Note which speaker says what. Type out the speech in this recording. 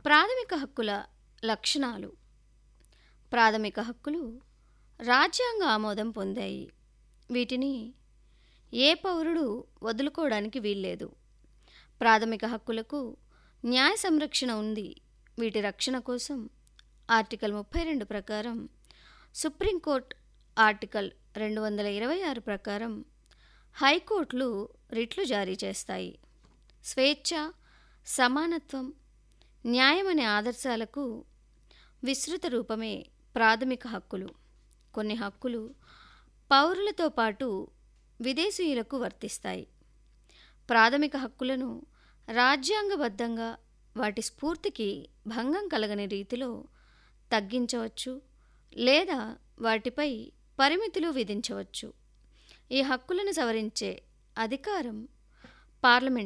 Speaker 1: ప్రాథమిక హక్కుల లక్షణాలు ప్రాథమిక హక్కులు రాజ్యాంగ ఆమోదం పొందాయి వీటిని ఏ పౌరుడు వదులుకోవడానికి వీల్లేదు ప్రాథమిక హక్కులకు న్యాయ సంరక్షణ ఉంది వీటి రక్షణ కోసం ఆర్టికల్ ముప్పై రెండు ప్రకారం సుప్రీంకోర్టు ఆర్టికల్ రెండు వందల ఇరవై ఆరు ప్రకారం హైకోర్టులు రిట్లు జారీ చేస్తాయి స్వేచ్ఛ సమానత్వం న్యాయం అనే ఆదర్శాలకు విస్తృత రూపమే ప్రాథమిక హక్కులు కొన్ని హక్కులు పౌరులతో పాటు విదేశీయులకు వర్తిస్తాయి ప్రాథమిక హక్కులను రాజ్యాంగబద్ధంగా వాటి స్ఫూర్తికి భంగం కలగని రీతిలో తగ్గించవచ్చు లేదా వాటిపై పరిమితులు విధించవచ్చు ఈ హక్కులను సవరించే అధికారం పార్లమెంట్